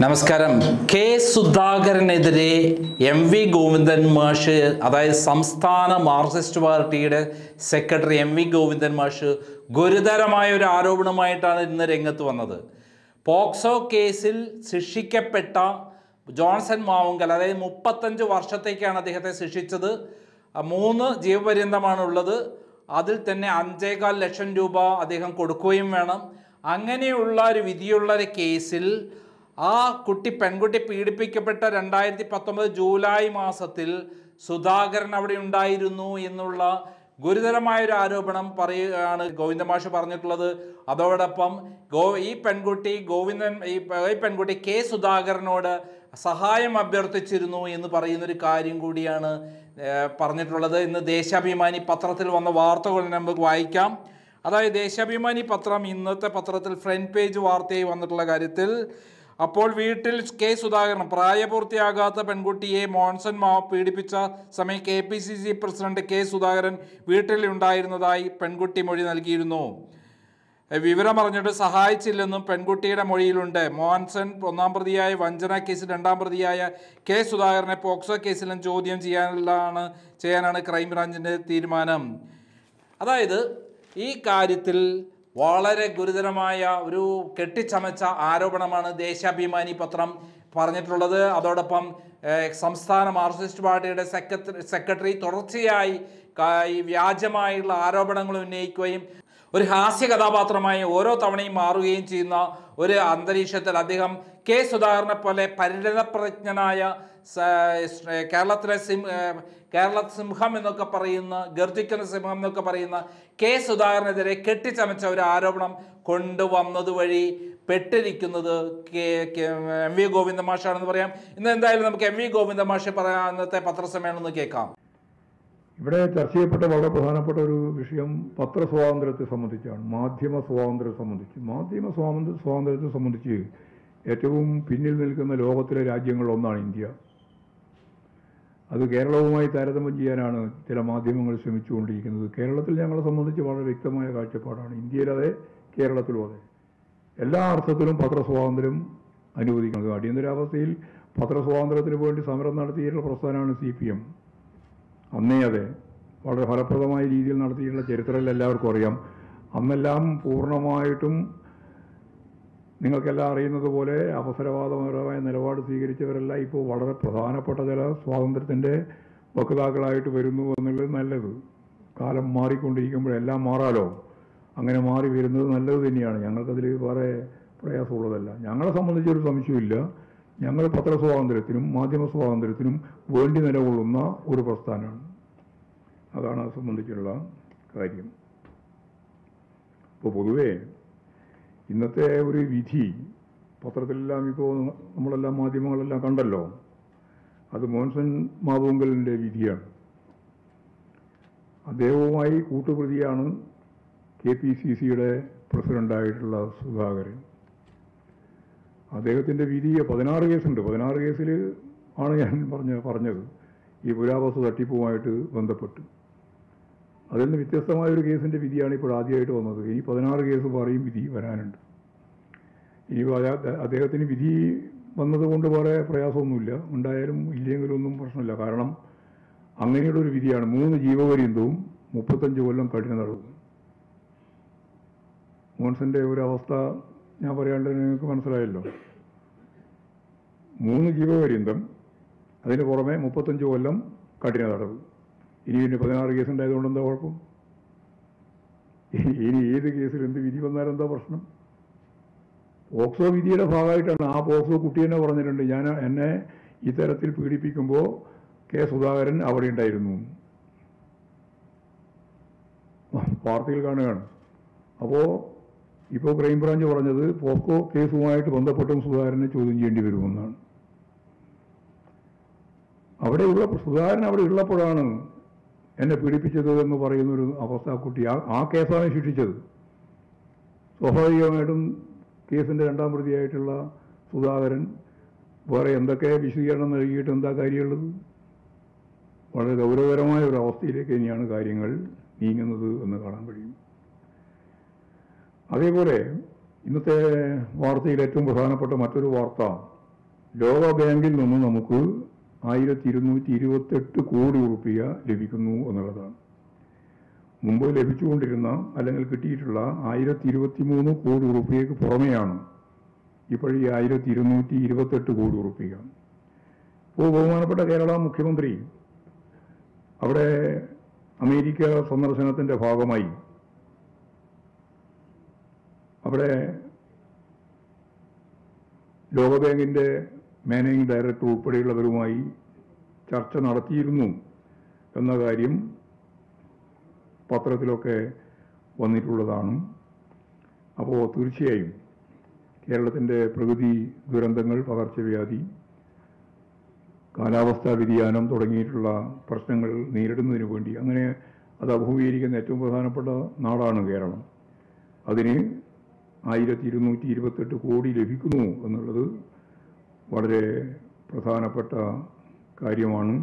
നമസ്കാരം കെ സുധാകരനെതിരെ M V Govindan മാഷ് അതായത് സംസ്ഥാന മാർക്സിസ്റ്റ് പാർട്ടിയുടെ സെക്രട്ടറി എം വി ഗോവിന്ദൻ മാഷ് ഗുരുതരമായ ഒരു ആരോപണമായിട്ടാണ് ഇന്ന് രംഗത്ത് വന്നത് പോക്സോ കേസിൽ ശിക്ഷിക്കപ്പെട്ട ജോൺസൺ മാവുങ്കൽ അതായത് മുപ്പത്തഞ്ച് വർഷത്തേക്കാണ് അദ്ദേഹത്തെ ശിക്ഷിച്ചത് ആ, മൂന്ന് ജീവപര്യന്തമാണുള്ളത് അതിൽ തന്നെ അഞ്ചേകാൽ ലക്ഷം രൂപ അദ്ദേഹം കൊടുക്കുകയും വേണം അങ്ങനെയുള്ള ഒരു വിധിയുള്ള ഒരു കേസിൽ ആ കുട്ടി പെൺകുട്ടി പീഡിപ്പിക്കപ്പെട്ട രണ്ടായിരത്തി പത്തൊമ്പത് ജൂലൈ മാസത്തിൽ സുധാകരൻ അവിടെ ഉണ്ടായിരുന്നു എന്നുള്ള ഗുരുതരമായ ഒരു ആരോപണം പറയുകയാണ് ഗോവിന്ദമാഷ് പറഞ്ഞിട്ടുള്ളത് അതോടൊപ്പം ഗോ ഈ പെൺകുട്ടി ഗോവിന്ദൻ ഈ പ- ഈ പെൺകുട്ടി കെ സുധാകരനോട് സഹായം അഭ്യർത്ഥിച്ചിരുന്നു എന്ന് പറയുന്ന ഒരു കാര്യം കൂടിയാണ് ഏഹ്, പറഞ്ഞിട്ടുള്ളത് ഇന്ന് ദേശാഭിമാനി പത്രത്തിൽ വന്ന വാർത്തകൾ നമുക്ക് വായിക്കാം അതായത് ദേശാഭിമാനി പത്രം ഇന്നത്തെ പത്രത്തിൽ ഫ്രണ്ട് പേജ് വാർത്തയായി വന്നിട്ടുള്ള കാര്യത്തിൽ അപ്പോൾ വീട്ടിൽ കെ സുധാകരൻ പ്രായപൂർത്തിയാകാത്ത പെൺകുട്ടിയെ മോൺസൺ മാവ് പീഡിപ്പിച്ച സമയം K P C C president K Sudhakaran വീട്ടിലുണ്ടായിരുന്നതായി പെൺകുട്ടി മൊഴി നൽകിയിരുന്നു എ, വിവരം അറിഞ്ഞിട്ട് സഹായിച്ചില്ലെന്നും പെൺകുട്ടിയുടെ മൊഴിയിലുണ്ട് മോഹൻസൺ ഒന്നാം പ്രതിയായ വഞ്ചന കേസിൽ രണ്ടാം പ്രതിയായ കെ സുധാകരനെ പോക്സോ കേസിലും ചോദ്യം ചെയ്യാനാണ് ചെയ്യാനാണ് ക്രൈംബ്രാഞ്ചിൻ്റെ തീരുമാനം അതായത് ഈ കാര്യത്തിൽ വളരെ ഗുരുതരമായ ഒരു കെട്ടിച്ചമച്ച ആരോപണമാണ് ദേശാഭിമാനി പത്രം പറഞ്ഞിട്ടുള്ളത് അതോടൊപ്പം ഏഹ്, സംസ്ഥാന മാർക്സിസ്റ്റ് പാർട്ടിയുടെ സെക്രട്ടറി സെക്രട്ടറി തുടർച്ചയായി ക- ഈ വ്യാജമായുള്ള ആരോപണങ്ങൾ ഉന്നയിക്കുകയും ഒരു ഹാസ്യ കഥാപാത്രമായി ഓരോ തവണയും മാറുകയും ചെയ്യുന്ന ഒരു അന്തരീക്ഷത്തിൽ അദ്ദേഹം കെ സുധാകരനെ പോലെ പരിണതപ്രജ്ഞനായ സ- കേരളത്തിലെ സിം ഏഹ് കേരള സിംഹം എന്നൊക്കെ പറയുന്ന ഗർജിക്കുന്ന സിംഹം എന്നൊക്കെ പറയുന്ന കെ സുധാകരനെതിരെ കെട്ടിച്ചമച്ച ഒരു ആരോപണം കൊണ്ടുവന്നത് വഴി പെട്ടിരിക്കുന്നത് കെ കെ- എം വി ഗോവിന്ദ മാഷാണെന്ന് പറയാം ഇന്ന് എന്തായാലും നമുക്ക് എം വി ഗോവിന്ദ മാഷ് പറയാൻ അന്നത്തെ പത്രസമ്മേളനം ഒന്ന് കേൾക്കാം ഇവിടെ ചർച്ച ചെയ്യപ്പെട്ട വളരെ പ്രധാനപ്പെട്ട ഒരു വിഷയം പത്രസ്വാതന്ത്ര്യത്തെ സംബന്ധിച്ചാണ് മാധ്യമ സ്വാതന്ത്ര്യത്തെ സംബന്ധിച്ച് മാധ്യമ സ്വാതന്ത്ര്യ സ്വാതന്ത്ര്യത്തെ സംബന്ധിച്ച് ഏറ്റവും പിന്നിൽ നിൽക്കുന്ന ലോകത്തിലെ രാജ്യങ്ങളിലൊന്നാണ് ഇന്ത്യ അത് കേരളവുമായി താരതമ്യം ചെയ്യാനാണ് ചില മാധ്യമങ്ങൾ ശ്രമിച്ചുകൊണ്ടിരിക്കുന്നത് കേരളത്തിൽ ഞങ്ങളെ സംബന്ധിച്ച് വളരെ വ്യക്തമായ കാഴ്ചപ്പാടാണ് ഇന്ത്യയിലതെ കേരളത്തിലും അതെ എല്ലാ അർത്ഥത്തിലും പത്രസ്വാതന്ത്ര്യം അനുവദിക്കുന്നത് അടിയന്തരാവസ്ഥയിൽ പത്രസ്വാതന്ത്ര്യത്തിന് വേണ്ടി സമരം നടത്തിയിട്ടുള്ള പ്രസ്ഥാനമാണ് സി പി എം അന്നേ അതെ വളരെ ഫലപ്രദമായ രീതിയിൽ നടത്തിയിട്ടുള്ള ചരിത്രം എല്ലാവർക്കും അറിയാം അന്നെല്ലാം പൂർണ്ണമായിട്ടും നിങ്ങൾക്കെല്ലാം അറിയുന്നത് പോലെ അവസരവാദപരമായ നിലപാട് സ്വീകരിച്ചവരെല്ലാം ഇപ്പോൾ വളരെ പ്രധാനപ്പെട്ട ചില സ്വാതന്ത്ര്യത്തിൻ്റെ വക്താക്കളായിട്ട് വരുന്നു എന്നുള്ളത് നല്ലത് കാലം മാറിക്കൊണ്ടിരിക്കുമ്പോൾ എല്ലാം മാറാലോ അങ്ങനെ മാറി വരുന്നത് നല്ലത് തന്നെയാണ് ഞങ്ങൾക്കതിൽ വേറെ പ്രയാസമുള്ളതല്ല ഞങ്ങളെ സംബന്ധിച്ചൊരു സംശയമില്ല ഞങ്ങൾ പത്രസ്വാതന്ത്ര്യത്തിനും മാധ്യമ സ്വാതന്ത്ര്യത്തിനും വേണ്ടി നിലകൊള്ളുന്ന ഒരു പ്രസ്ഥാനമാണ് അതാണ് അത് സംബന്ധിച്ചുള്ള കാര്യം ഇപ്പോൾ പൊതുവേ ഇന്നത്തെ ഒരു വിധി പത്രത്തിലെല്ലാം ഇപ്പോൾ നമ്മളെല്ലാം മാധ്യമങ്ങളെല്ലാം കണ്ടല്ലോ അത് മോൻസൺ മാവുങ്കലിൻ്റെ വിധിയാണ് അദ്ദേഹവുമായി കൂട്ടുപ്രതിയാണ് കെ പി സി സിയുടെ പ്രസിഡൻ്റായിട്ടുള്ള സുധാകരൻ അദ്ദേഹത്തിൻ്റെ വിധി പതിനാറ് കേസുണ്ട് പതിനാറ് കേസിൽ ആണ് ഞാൻ പറഞ്ഞ പറഞ്ഞത് ഈ പുരാവസ്തു തട്ടിപ്പുമായിട്ട് ബന്ധപ്പെട്ട് അതിൽ നിന്ന് വ്യത്യസ്തമായ ഒരു കേസിൻ്റെ വിധിയാണ് ഇപ്പോൾ ആദ്യമായിട്ട് വന്നത് ഇനി പതിനാറ് കേസ് പറയും വിധി വരാനുണ്ട് ഇനി അയാ- അദ്ദേഹത്തിന് വിധി വന്നതുകൊണ്ട് വേറെ പ്രയാസമൊന്നുമില്ല ഉണ്ടായാലും ഇല്ലെങ്കിലും ഒന്നും പ്രശ്നമില്ല കാരണം അങ്ങനെയുള്ള ഒരു വിധിയാണ് മൂന്ന് ജീവപര്യന്തവും മുപ്പത്തഞ്ച് കൊല്ലം കഠിന തടവും മോൻസന്റെ ഒരു അവസ്ഥ ഞാൻ പറയാണ്ട് നിങ്ങൾക്ക് മനസ്സിലായല്ലോ മൂന്ന് ജീവപര്യന്തം അതിന് പുറമെ മുപ്പത്തഞ്ച് കൊല്ലം കഠിന തടവ് ഇനി പിന്നെ പതിനാറ് കേസ് ഉണ്ടായതുകൊണ്ട് എന്താ കുഴപ്പം ഇനി- ഇനി ഏത് കേസിൽ എന്ത് വിധി വന്നാലും എന്താ പ്രശ്നം പോക്സോ വിധിയുടെ ഭാഗമായിട്ടാണ് ആ പോക്സോ കുട്ടി തന്നെ പറഞ്ഞിട്ടുണ്ട് ഞാൻ എന്നെ ഇത്തരത്തിൽ പീഡിപ്പിക്കുമ്പോൾ കെ സുധാകരൻ അവിടെ ഉണ്ടായിരുന്നു വാർത്തയിൽ കാണുകയാണ് അപ്പോൾ ഇപ്പോൾ ക്രൈംബ്രാഞ്ച് പറഞ്ഞത് പോസ്കോ കേസുമായിട്ട് ബന്ധപ്പെട്ടും സുധാകരനെ ചോദ്യം ചെയ്യേണ്ടി വരുമെന്നാണ് അവിടെയുള്ള സുധാകരൻ അവിടെ ഉള്ളപ്പോഴാണ് എന്നെ പീഡിപ്പിച്ചത് എന്ന് പറയുന്നൊരു അവസ്ഥ ആ കുട്ടി ആ ആ കേസാണ് ശിക്ഷിച്ചത് സ്വാഭാവികമായിട്ടും കേസിൻ്റെ രണ്ടാം പ്രതിയായിട്ടുള്ള സുധാകരൻ വേറെ എന്തൊക്കെ വിശദീകരണം നൽകിയിട്ട് എന്താ കാര്യമുള്ളത് വളരെ ഗൗരവകരമായ ഒരു അവസ്ഥയിലേക്ക് തന്നെയാണ് കാര്യങ്ങൾ നീങ്ങുന്നത് എന്ന് കാണാൻ കഴിയും അതേപോലെ ഇന്നത്തെ വാർത്തയിൽ ഏറ്റവും പ്രധാനപ്പെട്ട മറ്റൊരു വാർത്ത ലോക ബാങ്കിൽ നിന്ന് നമുക്ക് ആയിരത്തി ഇരുന്നൂറ്റി ഇരുപത്തെട്ട് കോടി റുപ്യ ലഭിക്കുന്നു എന്നുള്ളതാണ് മുമ്പ് ലഭിച്ചുകൊണ്ടിരുന്ന അല്ലെങ്കിൽ കിട്ടിയിട്ടുള്ള ആയിരത്തി ഇരുപത്തി മൂന്ന് കോടി റുപ്യക്ക് പുറമെയാണ് ഇപ്പോൾ ഈ ആയിരത്തി ഇരുന്നൂറ്റി ഇരുപത്തെട്ട് കോടി റുപ്യ ഇപ്പോൾ ബഹുമാനപ്പെട്ട കേരള മുഖ്യമന്ത്രി അവിടെ അമേരിക്ക സന്ദർശനത്തിന്റെ ഭാഗമായി അവിടെ ലോകബാങ്കിന്റെ മാനേജിംഗ് ഡയറക്ടർ ഉൾപ്പെടെയുള്ളവരുമായി ചർച്ച നടത്തിയിരുന്നു എന്ന കാര്യം പത്രത്തിലൊക്കെ വന്നിട്ടുള്ളതാണ് അപ്പോൾ തീർച്ചയായും കേരളത്തിൻ്റെ പ്രകൃതി ദുരന്തങ്ങൾ പകർച്ചവ്യാധി കാലാവസ്ഥാ വ്യതിയാനം തുടങ്ങിയിട്ടുള്ള പ്രശ്നങ്ങൾ നേരിടുന്നതിന് വേണ്ടി അങ്ങനെ അത് അഭിമുഖീകരിക്കുന്ന ഏറ്റവും പ്രധാനപ്പെട്ട നാടാണ് കേരളം അതിന് ആയിരത്തി ഇരുന്നൂറ്റി ഇരുപത്തെട്ട് കോടി ലഭിക്കുന്നു എന്നുള്ളത് വളരെ പ്രധാനപ്പെട്ട കാര്യമാണ്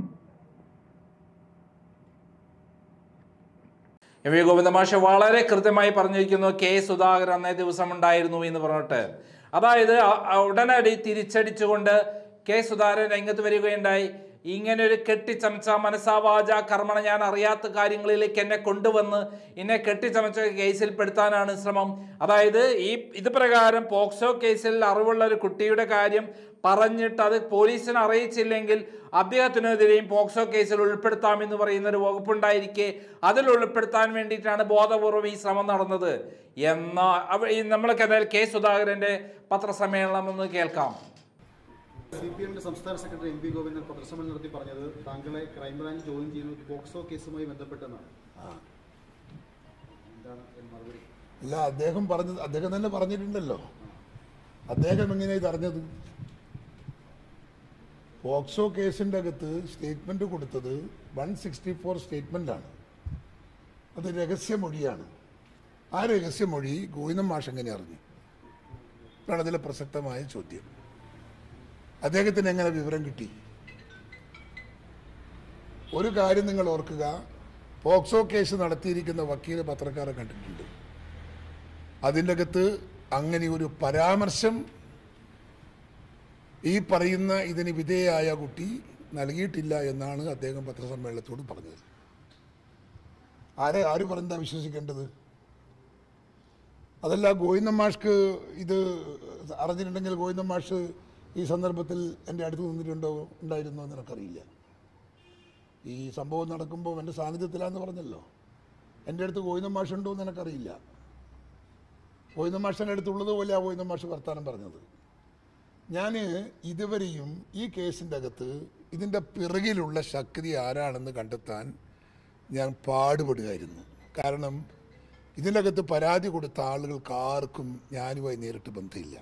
എം വി ഗോവിന്ദമാഷ് വളരെ കൃത്യമായി പറഞ്ഞിരിക്കുന്നു കെ സുധാകരൻ അന്നേ ദിവസം ഉണ്ടായിരുന്നു എന്ന് പറഞ്ഞിട്ട് അതായത് അ- അ- ഉടനടി തിരിച്ചടിച്ചുകൊണ്ട് കെ സുധാകരൻ രംഗത്ത് വരികയുണ്ടായി ഇങ്ങനെ ഒരു കെട്ടിച്ചമച്ച മനസാവാച കർമ്മണ ഞാൻ അറിയാത്ത കാര്യങ്ങളിലേക്ക് എന്നെ കൊണ്ടുവന്ന് എന്നെ കെട്ടിച്ചമച്ച കേസിൽ പെടുത്താനാണ് ശ്രമം അതായത് ഈ ഇത് പ്രകാരം പോക്സോ കേസിൽ അറിവുള്ള ഒരു കുട്ടിയുടെ കാര്യം പറഞ്ഞിട്ട് അത് പോലീസിനെ അറിയിച്ചില്ലെങ്കിൽ അദ്ദേഹത്തിനെതിരെയും പോക്സോ കേസിൽ ഉൾപ്പെടുത്താമെന്ന് പറയുന്ന ഒരു വകുപ്പുണ്ടായിരിക്കെ അതിൽ ഉൾപ്പെടുത്താൻ വേണ്ടിയിട്ടാണ് ബോധപൂർവം ഈ ശ്രമം നടന്നത് എന്ന അവ- ഈ നമ്മളൊക്കെ എന്തായാലും കെ സുധാകരന്റെ പത്രസമ്മേളനം ഒന്ന് കേൾക്കാം സി പി എമ്മിന്റെ സംസ്ഥാന സെക്രട്ടറി എം പി ഗോവിന്ദൻ പത്രസമ്മേളനം നടത്തി പറഞ്ഞത് താങ്കളെ ക്രൈംബ്രാഞ്ച് ചോദ്യം ചെയ്യുന്നത് പോക്സോ കേസുമായി ബന്ധപ്പെട്ടെന്നാണ് എന്താണ് ഇതിന് മറുപടി ഇല്ല അദ്ദേഹം പറഞ്ഞത് അദ്ദേഹം തന്നെ പറഞ്ഞിട്ടുണ്ടല്ലോ അദ്ദേഹം എങ്ങനെയാ ഇത് അറിഞ്ഞത് പോക്സോ കേസിന്റെ അകത്ത് സ്റ്റേറ്റ്മെന്റ് കൊടുത്തത് വൺ സിക്സ്റ്റി ഫോർ സ്റ്റേറ്റ്മെന്റ് ആണ് അത് രഹസ്യമൊഴിയാണ് ആ രഹസ്യമൊഴി ഗോവിന്ദൻ മാഷ് എങ്ങനെ അറിഞ്ഞു ഇതാണ് അതിലെ പ്രസക്തമായ ചോദ്യം അദ്ദേഹത്തിന് എങ്ങനെ വിവരം കിട്ടി ഒരു കാര്യം നിങ്ങൾ ഓർക്കുക പോക്സോ കേസ് നടത്തിയിരിക്കുന്ന വക്കീൽ പത്രക്കാരെ കണ്ടിട്ടുണ്ട് അതിൻ്റെ അകത്ത് അങ്ങനെ ഒരു പരാമർശം ഈ പറയുന്ന ഇതിന് വിധേയായ കുട്ടി നൽകിയിട്ടില്ല എന്നാണ് അദ്ദേഹം പത്രസമ്മേളനത്തോട് പറഞ്ഞത് ആരെ ആര് പറഞ്ഞാ വിശ്വസിക്കേണ്ടത് അതല്ല ഗോവിന്ദൻ മാഷ്ക്ക് ഇത് അറിഞ്ഞിട്ടുണ്ടെങ്കിൽ ഗോവിന്ദൻ മാഷ് ഈ സന്ദർഭത്തിൽ എൻ്റെ അടുത്ത് നിന്നിട്ടുണ്ടോ ഉണ്ടായിരുന്നോ എന്ന് എനിക്കറിയില്ല ഈ സംഭവം നടക്കുമ്പോൾ എൻ്റെ സാന്നിധ്യത്തിലാന്ന് പറഞ്ഞല്ലോ എൻ്റെ അടുത്ത് ഗോവിന്ദൻ മാഷ് ഉണ്ടോ എന്ന് എനിക്കറിയില്ല ഗോവിന്ദൻ മാഷിൻ്റെ അടുത്തുള്ളത് പോലെ ആ ഗോവിന്ദൻ മാഷ് വർത്താനം പറഞ്ഞത് ഞാൻ ഇതുവരെയും ഈ കേസിൻ്റെ അകത്ത് ഇതിൻ്റെ പിറകിലുള്ള ശക്തി ആരാണെന്ന് കണ്ടെത്താൻ ഞാൻ പാടുപെടുകയായിരുന്നു കാരണം ഇതിൻ്റെ അകത്ത് പരാതി കൊടുത്ത ആളുകൾക്ക് ആർക്കും ഞാനുമായി നേരിട്ട് ബന്ധമില്ല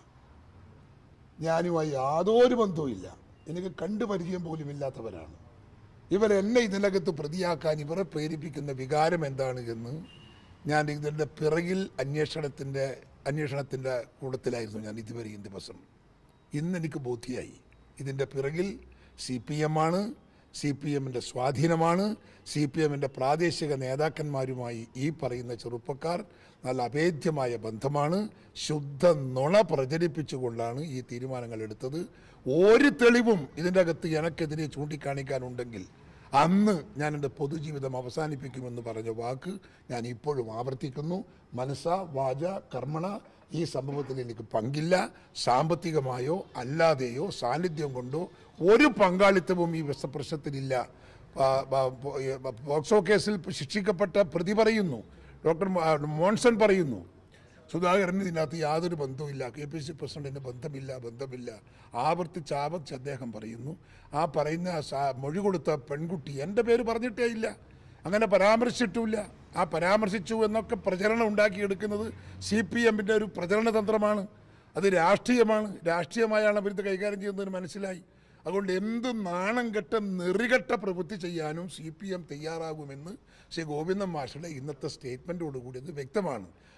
ഞാനുമായി യാതൊരു ബന്ധവുമില്ല എനിക്ക് കണ്ടു പരിചയം പോലും ഇല്ലാത്തവരാണ് ഇവരെന്നെ ഇതിനകത്ത് പ്രതിയാക്കാൻ ഇവരെ പ്രേരിപ്പിക്കുന്ന വികാരം എന്താണ് എന്ന് ഞാൻ ഇതിൻ്റെ പിറകിൽ അന്വേഷണത്തിൻ്റെ അന്വേഷണത്തിൻ്റെ കൂടത്തിലായിരുന്നു ഞാൻ ഇതുവരെയും ദിവസം ഇന്ന് എനിക്ക് ബോധ്യമായി ഇതിൻ്റെ പിറകിൽ സി പി എം ആണ് സി പി എമ്മിൻ്റെ സ്വാധീനമാണ് സി പി എമ്മിൻ്റെ പ്രാദേശിക നേതാക്കന്മാരുമായി ഈ പറയുന്ന ചെറുപ്പക്കാർ നല്ല അഭേദ്യമായ ബന്ധമാണ് ശുദ്ധ നുണ പ്രചരിപ്പിച്ചുകൊണ്ടാണ് ഈ തീരുമാനങ്ങൾ എടുത്തത് ഒരു തെളിവും ഇതിൻ്റെ അകത്ത് എനക്കെതിരെ ചൂണ്ടിക്കാണിക്കാനുണ്ടെങ്കിൽ അന്ന് ഞാൻ എൻ്റെ പൊതുജീവിതം അവസാനിപ്പിക്കുമെന്ന് പറഞ്ഞ വാക്ക് ഞാൻ ഇപ്പോഴും ആവർത്തിക്കുന്നു മനസ്സ വാച കർമ്മണ ഈ സംഭവത്തിൽ എനിക്ക് പങ്കില്ല സാമ്പത്തികമായോ അല്ലാതെയോ സാന്നിധ്യം കൊണ്ടോ ഒരു പങ്കാളിത്തവും ഈ പ്രശ്നത്തിലില്ല ആ, ആ, പോ- ഈ, പോക്സോ കേസിൽ ശിക്ഷിക്കപ്പെട്ട പ്രതി പറയുന്നു ഡോക്ടർ മോ- മോൺസൺ പറയുന്നു സുധാകരന് ഇതിനകത്ത് യാതൊരു ബന്ധവുമില്ല കെ പി സി പ്രസിഡന്റിന് ബന്ധമില്ല ബന്ധമില്ല ആവർത്തിച്ച് ആവർത്തിച്ച് അദ്ദേഹം പറയുന്നു ആ പറയുന്ന സ- മൊഴി കൊടുത്ത പെൺകുട്ടി എൻ്റെ പേര് പറഞ്ഞിട്ടേ ഇല്ല അങ്ങനെ പരാമർശിച്ചിട്ടുമില്ല ആ പരാമർശിച്ചു എന്നൊക്കെ പ്രചരണം ഉണ്ടാക്കിയെടുക്കുന്നത് സി പി എമ്മിൻ്റെ ഒരു പ്രചരണ തന്ത്രമാണ് അത് രാഷ്ട്രീയമാണ് രാഷ്ട്രീയമായാണ് അവരിത് കൈകാര്യം ചെയ്യുന്നതിന് മനസ്സിലായി അതുകൊണ്ട് എന്ത് നാണം കെട്ട നെറികെട്ട പ്രവൃത്തി ചെയ്യാനും സി പി എം തയ്യാറാകുമെന്ന് ശ്രീ ഗോവിന്ദൻ മാഷയുടെ ഇന്നത്തെ സ്റ്റേറ്റ്മെൻറ്റോടുകൂടി ഇത് വ്യക്തമാണ്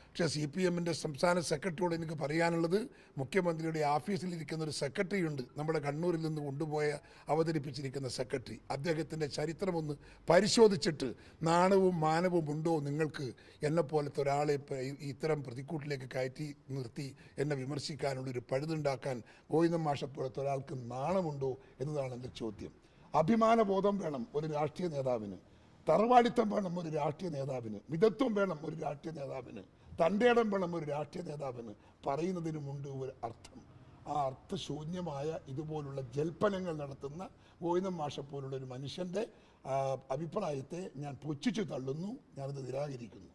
പക്ഷേ സി പി എമ്മിൻ്റെ സംസ്ഥാന സെക്രട്ടറിയോട് എനിക്ക് പറയാനുള്ളത് മുഖ്യമന്ത്രിയുടെ ഓഫീസിലിരിക്കുന്ന ഒരു സെക്രട്ടറി ഉണ്ട് നമ്മുടെ കണ്ണൂരിൽ നിന്ന് കൊണ്ടുപോയ അവതരിപ്പിച്ചിരിക്കുന്ന സെക്രട്ടറി അദ്ദേഹത്തിൻ്റെ ചരിത്രമൊന്ന് പരിശോധിച്ചിട്ട് നാണവും മാനവും ഉണ്ടോ നിങ്ങൾക്ക് എന്നെപ്പോലത്തെ ഒരാളെ ഇപ്പ- ഈ- ഇത്തരം പ്രതിക്കൂട്ടിലേക്ക് കയറ്റി നിർത്തി എന്നെ വിമർശിക്കാനുള്ളൊരു പഴുതുണ്ടാക്കാൻ ഗോവിന്ദൻ മാഷപ്പോലത്തെ ഒരാൾക്ക് നാണമുണ്ടോ എന്നതാണ് എൻ്റെ ചോദ്യം അഭിമാനബോധം വേണം ഒരു രാഷ്ട്രീയ നേതാവിന് തറവാടിത്തം വേണം ഒരു രാഷ്ട്രീയ നേതാവിന് മിതത്വം വേണം ഒരു രാഷ്ട്രീയ നേതാവിന് തൻ്റെ ഇടം വേണം ഒരു രാഷ്ട്രീയ നേതാവിന് പറയുന്നതിനുമുണ്ട് ഒരു അർത്ഥം ആ അർത്ഥശൂന്യമായ ഇതുപോലുള്ള ജൽപ്പനങ്ങൾ നടത്തുന്ന ഗോവിന്ദൻ മാഷ പോലുള്ള ഒരു മനുഷ്യൻ്റെ ആ, അഭിപ്രായത്തെ ഞാൻ പുച്ഛിച്ചു തള്ളുന്നു ഞാനത് നിരാകരിക്കുന്നു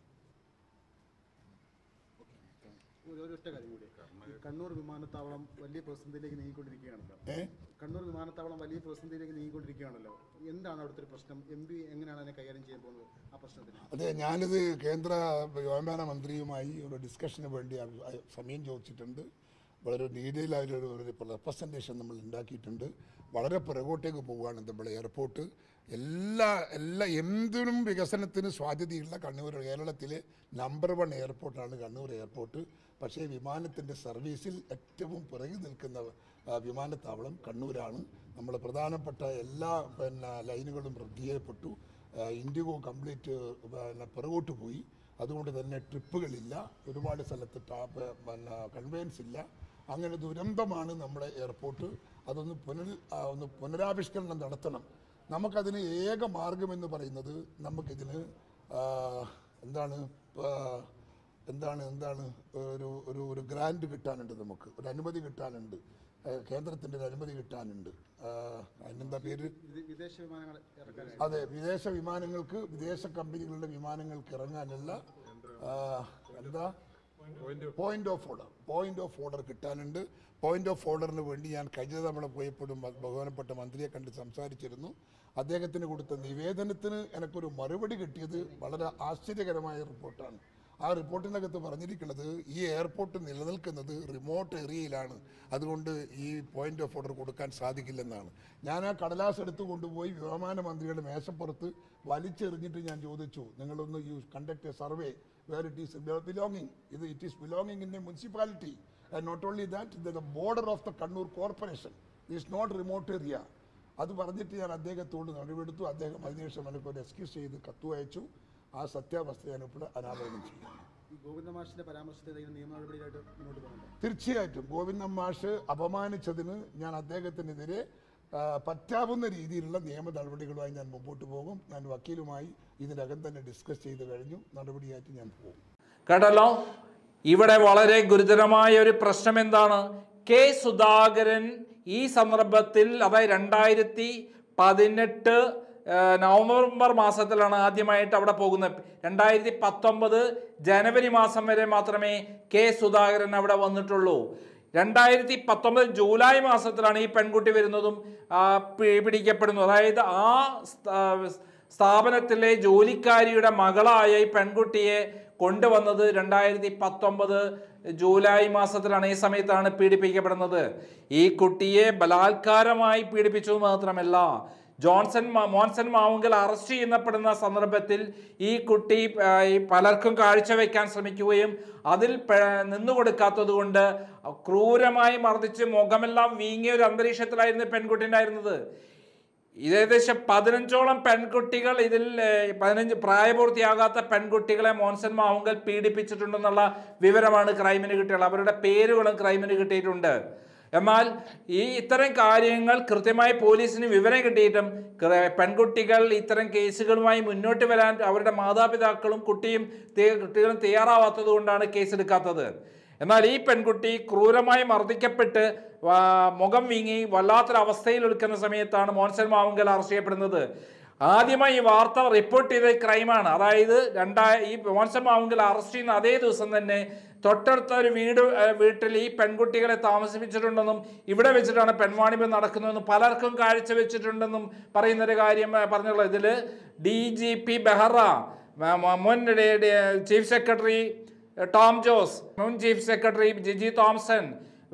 ഒരു ഒരൊറ്റ കാര്യം കൂടി ഈ കണ്ണൂർ വിമാനത്താവളം വലിയ പ്രതിസന്ധിയിലേക്ക് നീങ്ങിക്കൊണ്ടിരിക്കുകയാണല്ലോ ഏ കണ്ണൂർ വിമാനത്താവളം വലിയ പ്രതിസന്ധിയിലേക്ക് നീങ്ങിക്കൊണ്ടിരിക്കുകയാണല്ലോ എന്താണ് അവിടുത്തെ ഒരു പ്രശ്നം എം പി എങ്ങനെയാണ് അതിനെ കൈകാര്യം ചെയ്യാൻ പോകുന്നത് ആ പ്രശ്നത്തിന് അതെ ഞാനിത് കേന്ദ്ര വ്യോമയാന മന്ത്രിയുമായി ഒരു ഡിസ്കഷന് വേണ്ടി അഭി- അ- സമയം ചോദിച്ചിട്ടുണ്ട് വളരെ ഡീറ്റെയിൽ ആയിട്ടൊരു ഒരു റെപ്രസെൻറ്റേഷൻ നമ്മൾ ഉണ്ടാക്കിയിട്ടുണ്ട് വളരെ പുറകോട്ടേക്ക് പോവുകയാണ് നമ്മുടെ എയർപോർട്ട് എല്ലാ എല്ലാ എന്തിനും വികസനത്തിന് സാധ്യതയുള്ള കണ്ണൂർ കേരളത്തിലെ നമ്പർ വൺ എയർപോർട്ടാണ് കണ്ണൂർ എയർപോർട്ട് പക്ഷേ വിമാനത്തിൻ്റെ സർവീസിൽ ഏറ്റവും പിറകിൽ നിൽക്കുന്ന ആ, വിമാനത്താവളം കണ്ണൂരാണ് നമ്മുടെ പ്രധാനപ്പെട്ട എല്ലാ പിന്നെ ലൈനുകളും റദ്ദ് ചെയ്യപ്പെട്ടു ആ, ഇൻഡിഗോ കംപ്ലീറ്റ് പിന്നെ പുറകോട്ട് പോയി അതുകൊണ്ട് തന്നെ ട്രിപ്പുകളില്ല ഒരുപാട് സ്ഥലത്ത് ടാപ്പ് പിന്നെ കൺവെയൻസ് ഇല്ല അങ്ങനെ ദുരന്തമാണ് നമ്മുടെ എയർപോർട്ട് അതൊന്ന് പുനർ ആ, ഒന്ന് പുനരാവിഷ്കരണം നടത്തണം നമുക്കതിന് ഏക മാർഗമെന്ന് പറയുന്നത് നമുക്കിതിന് ആ, എന്താണ് ആ, എന്താണ് എന്താണ് ഒരു ഒരു ഒരു ഗ്രാൻഡ് കിട്ടാനുണ്ട് നമുക്ക് ഒരു അനുമതി കിട്ടാനുണ്ട് ഏഹ് കേന്ദ്രത്തിൻ്റെ ഒരു അനുമതി കിട്ടാനുണ്ട് ആഹ് അതിനെന്താ പേര് ഇത് വിദേശ വിമാനങ്ങൾ ഇറക്കാനായിട്ട് അതെ വിദേശ വിമാനങ്ങൾക്ക് വിദേശ കമ്പനികളുടെ വിമാനങ്ങൾക്ക് ഇറങ്ങാനുള്ള ആഹ് എന്താ point of order point of order കിട്ടാനുണ്ട് പോയിന്റ് ഓഫ് ഓർഡറിന് വേണ്ടി ഞാൻ കഴിഞ്ഞ തവണ പോയപ്പോഴും ബ- ബഹുമാനപ്പെട്ട മന്ത്രിയെ കണ്ട് സംസാരിച്ചിരുന്നു അദ്ദേഹത്തിന് കൊടുത്ത നിവേദനത്തിന് എനിക്കൊരു മറുപടി കിട്ടിയത് വളരെ ആശ്ചര്യകരമായ റിപ്പോർട്ടാണ് ആ റിപ്പോർട്ടിനകത്ത് പറഞ്ഞിരിക്കുന്നത് ഈ എയർപോർട്ട് നിലനിൽക്കുന്നത് റിമോട്ട് ഏരിയയിലാണ് അതുകൊണ്ട് ഈ പോയിന്റ് ഓഫ് ഓർഡർ കൊടുക്കാൻ സാധിക്കില്ലെന്നാണ് ഞാൻ ആ കടലാസ് എടുത്ത് കൊണ്ടുപോയി വ്യോമയാന മന്ത്രിയുടെ മേശപ്പുറത്ത് വലിച്ചെറിഞ്ഞിട്ട് ഞാൻ ചോദിച്ചു നിങ്ങളൊന്ന് you conduct a survey where it is belonging ഇത് it is belonging in a municipality and not only that the border of the Kannur corporation is not remote area അത് പറഞ്ഞിട്ട് ഞാൻ അദ്ദേഹത്തോട് നടപടിയെടുത്തു അദ്ദേഹം അതിനുശേഷം എനിക്ക് ഒരു എക്സ്ക്യൂസ് ചെയ്ത് കത്തു അയച്ചു ആ സത്യാവസ്ഥ ഞാനിപ്പോൾ അനാവരണം ചെയ്യും ഈ ഗോവിന്ദ മാഷിന്റെ പരാമർശത്തെ ഏതെങ്കിലും നിയമ നടപടിയിലായിട്ട് മുന്നോട്ട് പോകുന്നുണ്ടോ തീർച്ചയായിട്ടും ഗോവിന്ദൻ മാഷ് അപമാനിച്ചതിന് ഞാൻ അദ്ദേഹത്തിനെതിരെ ആ, പറ്റാവുന്ന രീതിയിലുള്ള നിയമ നടപടികളുമായി ഞാൻ മുമ്പോട്ട് പോകും ഞാൻ വക്കീലുമായി ഇതിനകം തന്നെ ഡിസ്കസ് ചെയ്ത് കഴിഞ്ഞു നടപടിയായിട്ട് ഞാൻ പോകും കേട്ടല്ലോ ഇവിടെ വളരെ ഗുരുതരമായ ഒരു പ്രശ്നം എന്താണ് കെ സുധാകരൻ ഈ സന്ദർഭത്തിൽ അതായത് രണ്ടായിരത്തി പതിനെട്ട് നവംബർ മാസത്തിലാണ് ആദ്യമായിട്ട് അവിടെ പോകുന്നത് രണ്ടായിരത്തി പത്തൊമ്പത് ജനുവരി മാസം വരെ മാത്രമേ കെ സുധാകരൻ അവിടെ വന്നിട്ടുള്ളൂ രണ്ടായിരത്തി പത്തൊമ്പത് ജൂലൈ മാസത്തിലാണ് ഈ പെൺകുട്ടി വരുന്നതും ആ, പി- പിടിക്കപ്പെടുന്നു അതായത് ആ സ്ഥാ- സ്ഥാപനത്തിലെ ജോലിക്കാരിയുടെ മകളായ ഈ പെൺകുട്ടിയെ കൊണ്ടുവന്നത് രണ്ടായിരത്തി പത്തൊമ്പത് ജൂലൈ മാസത്തിലാണ് ഈ സമയത്താണ് പീഡിപ്പിക്കപ്പെടുന്നത് ഈ കുട്ടിയെ ബലാത്കാരമായി പീഡിപ്പിച്ചത് മാത്രമല്ല ജോൺസൺ മാ- മോൻസൺ മാവുങ്കൽ അറസ്റ്റ് ചെയ്യപ്പെടുന്ന സന്ദർഭത്തിൽ ഈ കുട്ടി ആ, ഈ പലർക്കും കാഴ്ചവെക്കാൻ ശ്രമിക്കുകയും അതിൽ പെ- നിന്നുകൊടുക്കാത്തത് കൊണ്ട് ക്രൂരമായി മർദ്ദിച്ച് മുഖമെല്ലാം വീങ്ങിയ ഒരു അന്തരീക്ഷത്തിലായിരുന്നു പെൺകുട്ടി ഉണ്ടായിരുന്നത് ഇത് ഏകദേശം പതിനഞ്ചോളം പെൺകുട്ടികൾ ഇതിൽ ഏഹ്, പതിനഞ്ച് പ്രായപൂർത്തിയാകാത്ത പെൺകുട്ടികളെ മോൻസൺ മാവുങ്കൽ പീഡിപ്പിച്ചിട്ടുണ്ടെന്നുള്ള വിവരമാണ് ക്രൈമിന് കിട്ടിയുള്ളത് അവരുടെ പേരുകളും ക്രൈമിന് കിട്ടിയിട്ടുണ്ട് എന്നാൽ ഈ ഇത്തരം കാര്യങ്ങൾ കൃത്യമായി പോലീസിന് വിവരം കിട്ടിയിട്ടും ക്ര- പെൺകുട്ടികൾ ഇത്തരം കേസുകളുമായി മുന്നോട്ട് വരാൻ അവരുടെ മാതാപിതാക്കളും കുട്ടിയും തേ- കുട്ടികളും തയ്യാറാവാത്തത് കൊണ്ടാണ് കേസെടുക്കാത്തത് എന്നാൽ ഈ പെൺകുട്ടി ക്രൂരമായി മർദ്ദിക്കപ്പെട്ട് ആ, മുഖം വീങ്ങി വല്ലാത്തൊരവസ്ഥയിൽ എടുക്കുന്ന സമയത്താണ് മോൻസൺ മാവുങ്കൽ അറസ്റ്റ് ചെയ്യപ്പെടുന്നത് ആദ്യമായി ഈ വാർത്ത റിപ്പോർട്ട് ചെയ്ത ക്രൈമാണ് അതായത് രണ്ടായ ഈ മോൻസൺ മാവുങ്കൽ അറസ്റ്റ് ചെയ്യുന്ന അതേ ദിവസം തന്നെ തൊട്ടടുത്ത ഒരു വീട് ആ, വീട്ടിൽ ഈ പെൺകുട്ടികളെ താമസിപ്പിച്ചിട്ടുണ്ടെന്നും ഇവിടെ വെച്ചിട്ടാണ് പെൺവാണിഭം നടക്കുന്നതെന്നും പലർക്കും കാഴ്ചവെച്ചിട്ടുണ്ടെന്നും പറയുന്നൊരു കാര്യം ആ, പറഞ്ഞുള്ളത് ഇതിൽ ഡി ജി പി ബെഹ്റ മ- മ- മുൻ ഡി- ഡി- ചീഫ് സെക്രട്ടറി ടോം ജോസ് മുൻ ചീഫ് സെക്രട്ടറി ജിജി തോംസൺ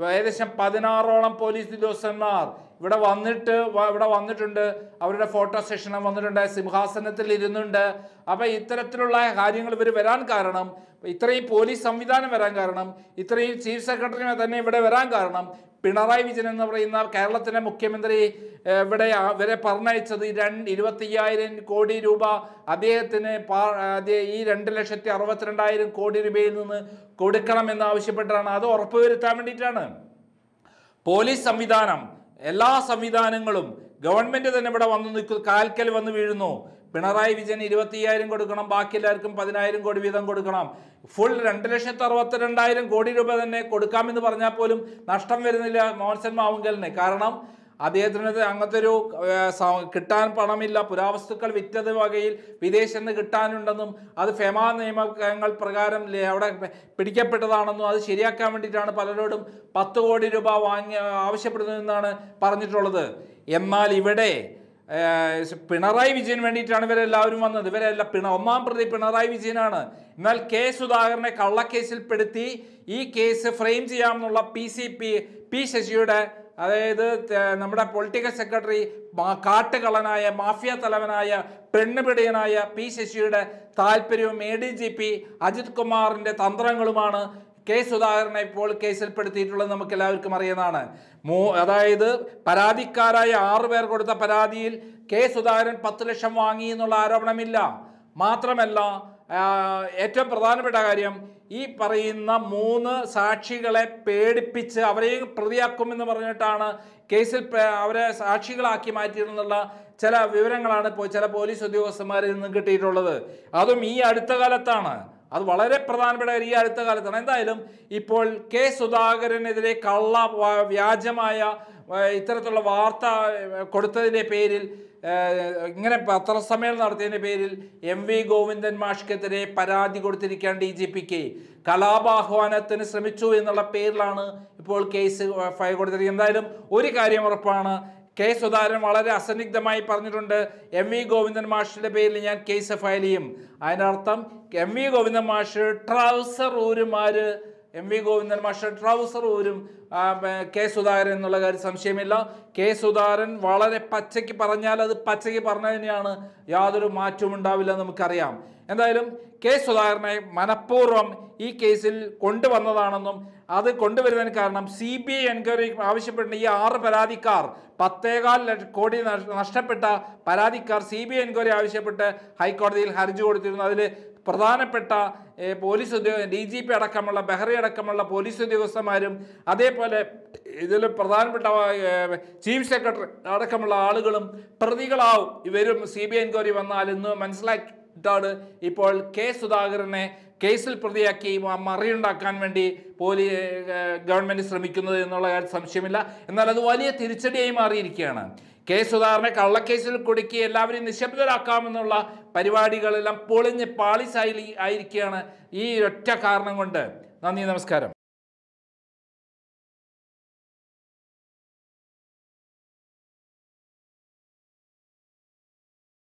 ഏകദേശം പതിനാറോളം പോലീസ് ഉദ്യോഗസ്ഥന്മാർ ഇവിടെ വന്നിട്ട് വ- ഇവിടെ വന്നിട്ടുണ്ട് അവരുടെ ഫോട്ടോ സെഷൻ വന്നിട്ടുണ്ട് സിംഹാസനത്തിൽ ഇരുന്നുണ്ട് അപ്പൊ ഇത്തരത്തിലുള്ള കാര്യങ്ങൾ ഇവർ വരാൻ കാരണം ഇത്രയും പോലീസ് സംവിധാനം വരാൻ കാരണം ഇത്രയും ചീഫ് സെക്രട്ടറി തന്നെ ഇവിടെ വരാൻ കാരണം പിണറായി വിജയൻ എന്ന് പറയുന്ന കേരളത്തിലെ മുഖ്യമന്ത്രി ഏഹ്, ഇവിടെ ആ- ഇവരെ പറഞ്ഞയച്ചത് ഈ രണ്ട് ഇരുപത്തിയ്യായിരം കോടി രൂപ അദ്ദേഹത്തിന് പാ- അതേ- ഈ രണ്ട് ലക്ഷത്തി അറുപത്തിരണ്ടായിരം കോടി രൂപയിൽ നിന്ന് കൊടുക്കണമെന്ന് ആവശ്യപ്പെട്ടാണ് അത് ഉറപ്പുവരുത്താൻ വേണ്ടിയിട്ടാണ് പോലീസ് സംവിധാനം എല്ലാ സംവിധാനങ്ങളും ഗവൺമെന്റ് തന്നെ ഇവിടെ വന്ന് നിൽക്കുന്നു കാൽക്കൽ വന്ന് വീഴുന്നു പിണറായി വിജയൻ ഇരുപത്തിയ്യായിരം കൊടുക്കണം ബാക്കി എല്ലാവർക്കും പതിനായിരം കോടി വീതം കൊടുക്കണം ഫുൾ രണ്ട് ലക്ഷത്തി അറുപത്തിരണ്ടായിരം കോടി രൂപ തന്നെ കൊടുക്കാമെന്ന് പറഞ്ഞാൽ പോലും നഷ്ടം വരുന്നില്ല മോൻസൻ മാവുങ്കലിന് കാരണം അദ്ദേഹത്തിന് അങ്ങനത്തെ ഒരു ഏർ, സ- കിട്ടാൻ പണമില്ല പുരാവസ്തുക്കൾ വിറ്റത് വകയിൽ വിദേശത്ത് നിന്ന് കിട്ടാനുണ്ടെന്നും അത് ഫെമ നിയമങ്ങൾ പ്രകാരം ലെ- അവിടെ പിടിക്കപ്പെട്ടതാണെന്നും അത് ശരിയാക്കാൻ വേണ്ടിയിട്ടാണ് പലരോടും പത്ത് കോടി രൂപ വാങ്ങി ആവശ്യപ്പെടുന്നതെന്നാണ് പറഞ്ഞിട്ടുള്ളത് എന്നാൽ ഇവിടെ ഏർ, പിണറായി വിജയന് വേണ്ടിയിട്ടാണ് ഇവരെല്ലാവരും വന്നത് ഇവരെല്ലാം പിണ ഒന്നാം പ്രതി പിണറായി വിജയനാണ് എന്നാൽ കെ സുധാകരനെ കള്ളക്കേസിൽപ്പെടുത്തി ഈ കേസ് ഫ്രെയിം ചെയ്യാമെന്നുള്ള പി സി പി പി ശശിയുടെ അതായത് ത- നമ്മുടെ പൊളിറ്റിക്കൽ സെക്രട്ടറി മാ- കാട്ടുകള്ളനായ മാഫിയ തലവനായ പെണ്ണുപിടിയനായ പി ശശിയുടെ താല്പര്യവും A D G P Ajith കുമാറിന്റെ തന്ത്രങ്ങളുമാണ് കെ സുധാകരനെ ഇപ്പോൾ കേസിൽപ്പെടുത്തിയിട്ടുള്ളത് നമുക്ക് എല്ലാവർക്കും അറിയുന്നതാണ് മൂ അതായത് പരാതിക്കാരായ ആറു പേർ കൊടുത്ത പരാതിയിൽ കെ സുധാകരൻ പത്ത് ലക്ഷം വാങ്ങി എന്നുള്ള ആരോപണമില്ല മാത്രമല്ല ആ, ഏറ്റവും പ്രധാനപ്പെട്ട കാര്യം ഈ പറയുന്ന മൂന്ന് സാക്ഷികളെ പേടിപ്പിച്ച് അവരെയും പ്രതിയാക്കുമെന്ന് പറഞ്ഞിട്ടാണ് കേസിൽ പേ- അവരെ സാക്ഷികളാക്കി മാറ്റിയെന്നുള്ള ചില വിവരങ്ങളാണ് ഇപ്പോൾ ചില പോലീസ് ഉദ്യോഗസ്ഥന്മാരിൽ നിന്ന് കിട്ടിയിട്ടുള്ളത് അതും ഈ അടുത്ത കാലത്താണ് അത് വളരെ പ്രധാനപ്പെട്ട കാര്യം ഈ അടുത്ത കാലത്താണ് എന്തായാലും ഇപ്പോൾ കെ സുധാകരനെതിരെ കള്ള വ- വ്യാജമായ ഏഹ്, ഇത്തരത്തിലുള്ള വാർത്ത ഏഹ്, കൊടുത്തതിൻ്റെ പേരിൽ ഏഹ്, ഇങ്ങനെ പത്രസമ്മേളനം നടത്തിയതിൻ്റെ പേരിൽ എം വി ഗോവിന്ദൻ മാഷ്ക്കെതിരെ പരാതി കൊടുത്തിരിക്കുകയാണ് ഡി ജി പിക്ക് കലാപാഹ്വാനത്തിന് ശ്രമിച്ചു എന്നുള്ള പേരിലാണ് ഇപ്പോൾ കേസ് ഫയൽ കൊടുത്തിരിക്കുന്നത് എന്തായാലും ഒരു കാര്യം ഉറപ്പാണ് കെ സുധാകരൻ വളരെ അസന്നിഗ്ധമായി പറഞ്ഞിട്ടുണ്ട് എം വി ഗോവിന്ദൻ മാഷിന്റെ പേരിൽ ഞാൻ കേസ് ഫയൽ ചെയ്യും അതിനർത്ഥം എം വി ഗോവിന്ദൻ മാഷ് ട്രൗസർ ഊരുമാര് എം വി ഗോവിന്ദൻ മാഷ് ട്രൗസർ ഊരും ആ, ബ- കെ സുധാകരൻ എന്നുള്ള കാര്യം സംശയമില്ല കെ സുധാകരൻ വളരെ പച്ചയ്ക്ക് പറഞ്ഞാൽ അത് പച്ചയ്ക്ക് പറഞ്ഞു തന്നെയാണ് യാതൊരു മാറ്റവും ഉണ്ടാവില്ല എന്ന് നമുക്കറിയാം എന്തായാലും കെ സുധാകരനെ മനഃപൂർവ്വം ഈ കേസിൽ കൊണ്ടുവന്നതാണെന്നും അത് കൊണ്ടുവരുന്നതിന് കാരണം സി ബി ഐ എൻക്വയറി ആവശ്യപ്പെടുന്ന ഈ ആറ് പരാതിക്കാർ പത്തേകാൽ ലക്ഷ കോടി നഷ്- നഷ്ടപ്പെട്ട പരാതിക്കാർ സി ബി ഐ എൻക്വയറി ആവശ്യപ്പെട്ട് ഹൈക്കോടതിയിൽ ഹർജി കൊടുത്തിരുന്നു അതിൽ പ്രധാനപ്പെട്ട ഏഹ്, പോലീസ് ഉദ്യോഗ ഡി ജി പി അടക്കമുള്ള ബെഹ്റി അടക്കമുള്ള പോലീസ് ഉദ്യോഗസ്ഥന്മാരും അതേപോലെ ഇതിൽ പ്രധാനപ്പെട്ട ഏഹ്, ചീഫ് സെക്രട്ടറി അടക്കമുള്ള ആളുകളും പ്രതികളാവും ഇവരും സി ബി ഐ എൻക്വയറി വന്നാൽ എന്ന് മനസ്സിലാക്കിയിട്ടാണ് ഇപ്പോൾ കെ സുധാകരനെ കേസിൽ പ്രതിയാക്കി മ- മറിയുണ്ടാക്കാൻ വേണ്ടി പോലീ ഏഹ്, ഗവൺമെന്റ് ശ്രമിക്കുന്നത് എന്നുള്ള കാര്യം സംശയമില്ല എന്നാൽ അത് വലിയ തിരിച്ചടിയായി മാറിയിരിക്കുകയാണ് കെ സുധാകരനെ കള്ളക്കേസിൽ കുടുക്കി എല്ലാവരെയും നിശബ്ദരാക്കാമെന്നുള്ള പരിപാടികളെല്ലാം പൊളിഞ്ഞ് പാളിസായി ആയിരിക്കുകയാണ് ഈ ഒറ്റ കാരണം കൊണ്ട് നന്ദി നമസ്കാരം